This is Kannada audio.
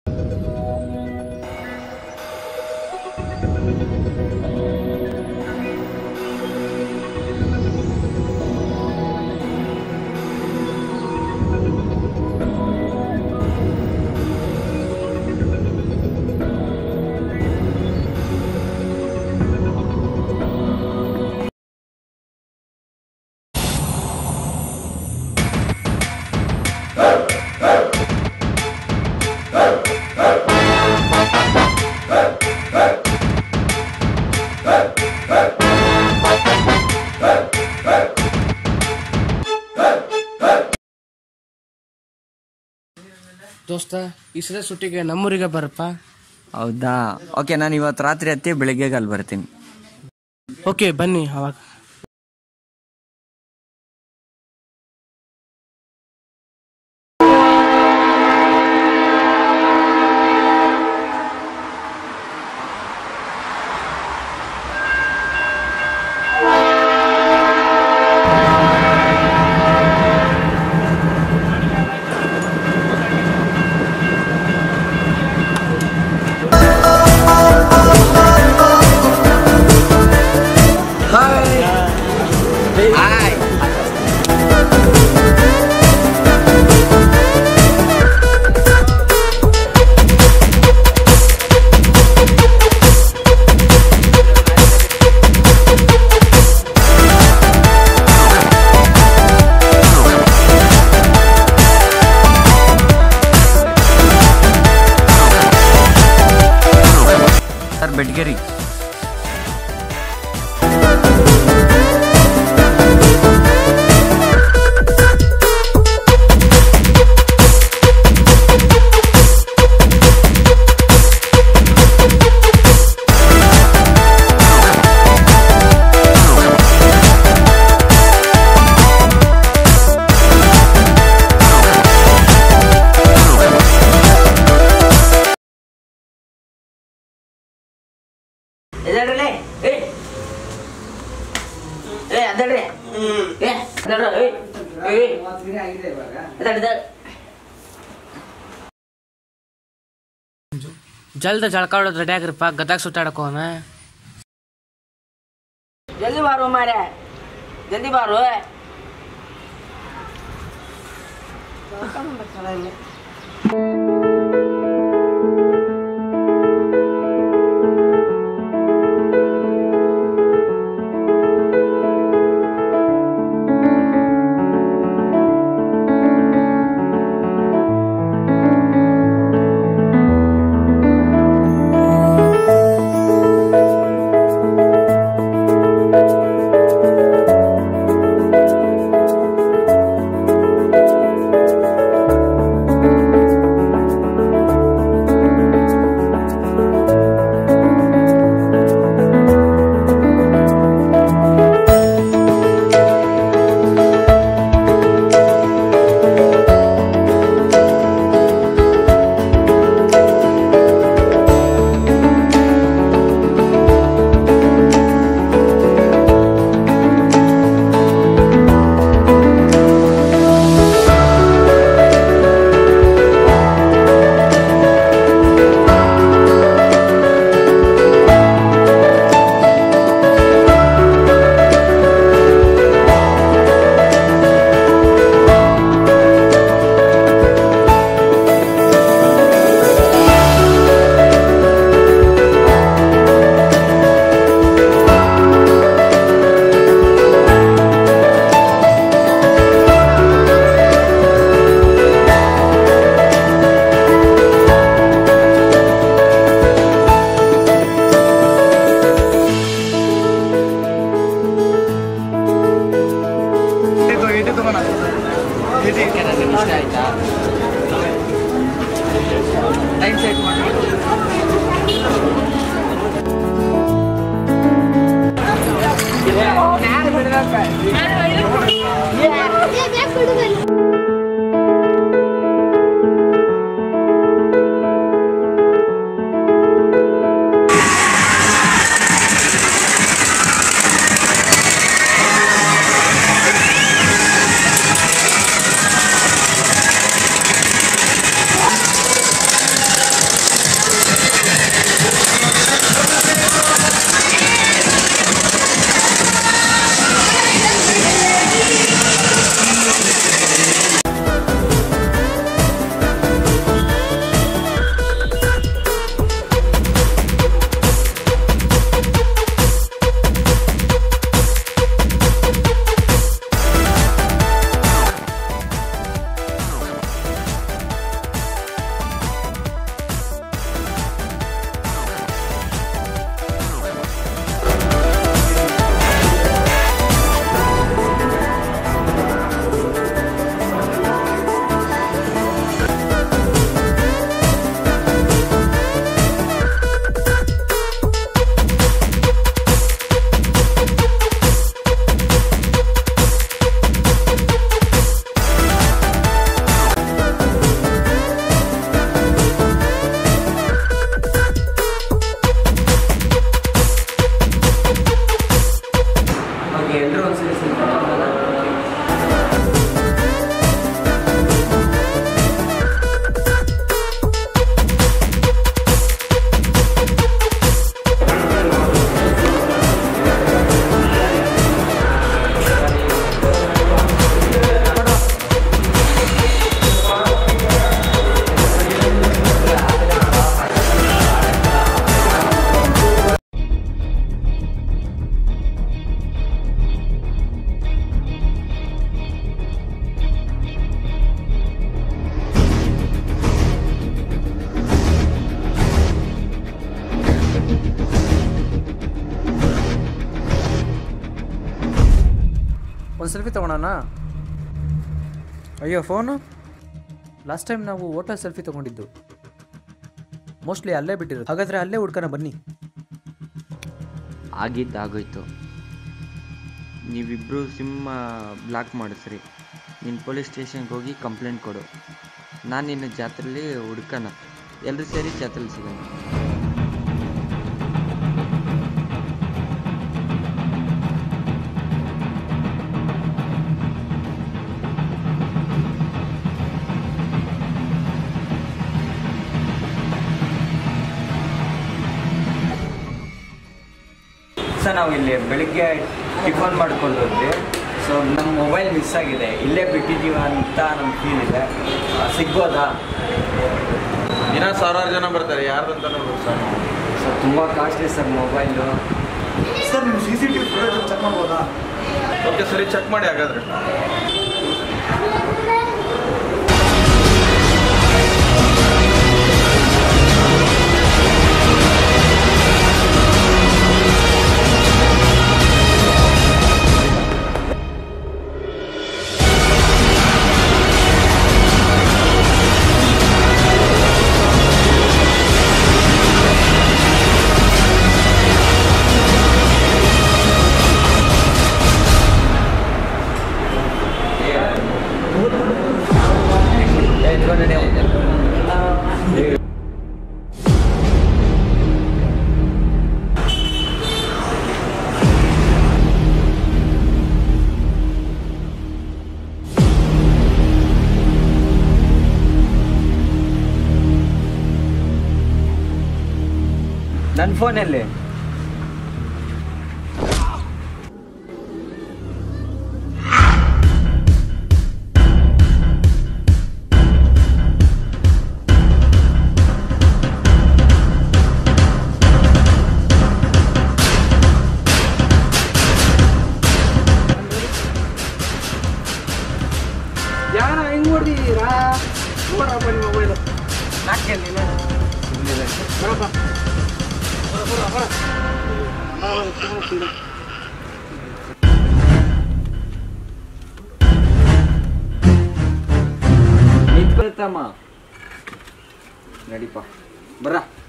ದೋಸ್ತ ಈ ಸಲ ಸುಟ್ಟಿಗೆ ನಮ್ಮೂರಿಗೆ ಬರಪ್ಪ ಹೌದಾ ಓಕೆ ನಾನು ಇವತ್ತು ರಾತ್ರಿ ಹತ್ತಿ ಬೆಳಿಗ್ಗೆ ಅಲ್ಲಿ ಬರ್ತೀನಿ ಓಕೆ ಬನ್ನಿ ಅವಾಗ ಸರ್ ಬೆಡ್ಗೆರಿ ಎದ್ದೇಳ್ರಲೇ ಏ ಏ ಅದೇಳ್ರಿ ಏ ಅದೇಳ್ರ ಏ ಏ ಎದ್ದೇಳ್ ಎದ್ದೇಳ್ ಜಲ್ದ ಜಳಕ ಹೊಡೋದು ರೆಡಿ ಆಗಿರಪ್ಪ ಗದಾಗ ಸುತ್ತಾಡಕ್ ಹೋಗೋಣ ಜಲ್ದಿ ಬಾರು ಮಾರ್ಯ ಜಲ್ದಿ ಬಾರು ¡Suscríbete ಒಂದು ಸೆಲ್ಫಿ ತೊಗೊಳೋಣ ಅಯ್ಯೋ ಫೋನು ಲಾಸ್ಟ್ ಟೈಮ್ ನಾವು ಹೋಟೆಲ್ ಸೆಲ್ಫಿ ತೊಗೊಂಡಿದ್ದು ಮೋಸ್ಟ್ಲಿ ಅಲ್ಲೇ ಬಿಟ್ಟಿರೋದು ಹಾಗಾದರೆ ಅಲ್ಲೇ ಹುಡ್ಕೋಣ ಬನ್ನಿ ಆಗಿದ್ದಾಗೋಯ್ತು ನೀವಿಬ್ಬರು ಸಿಮ್ಮ ಬ್ಲಾಕ್ ಮಾಡಿಸ್ರಿ ನೀನು ಪೊಲೀಸ್ ಸ್ಟೇಷನ್ಗೆ ಹೋಗಿ ಕಂಪ್ಲೇಂಟ್ ಕೊಡು ನಾನು ನಿನ್ನ ಜಾತ್ರೆಲಿ ಹುಡ್ಕಣ ಎಲ್ಲರೂ ಸೇರಿ ಜಾತ್ರೆಲಿ ಸಿಗೋಣ ಸರ್ ನಾವು ಇಲ್ಲಿ ಬೆಳಿಗ್ಗೆ ಟಿಫನ್ ಮಾಡ್ಕೊಂಡು ಹೋದ್ವಿ ಸೊ ನಮ್ಮ ಮೊಬೈಲ್ ಮಿಸ್ ಆಗಿದೆ ಇಲ್ಲೇ ಬಿಟ್ಟಿದ್ದೀವ ಅಂತ ನಮ್ಗೆ ಫೀಲ್ ಇದೆ ಆ, ಸಿಗ್ಬೋದಾ ದಿನ ಸಾವಿರಾರು ಜನ ಬರ್ತಾರೆ ಯಾರ್ದು ಅಂತ ಸರ್ ಸೊ ತುಂಬ ಕಾಸ್ಟ್ಲಿ ಸರ್ ಮೊಬೈಲು ಸರ್ ನಿಮ್ಮ C C T V footage check ಮಾಡ್ಬೋದಾ ಓಕೆ ಸರಿ ಚೆಕ್ ಮಾಡಿ ಹಾಗಾದ್ರೆ ನನ್ನ ಫೋನಲ್ಲಿ ಯಾರ ಹೆಂಗ್ ಹೊಡ್ದಿದ್ದೀರಾ ನೋಡ್ರಪ್ಪ ನಿಮ್ಮ ಮೊಬೈಲು ಬರಪ್ಪ ಬರ, ಬರ, ಬರ. ಬಾ, ಬಾ, ತುಂಬ speed. ನಿಂತ್ಕೊಳ್ತಮ್ಮ ನಡಿಪ ಬರ್ರ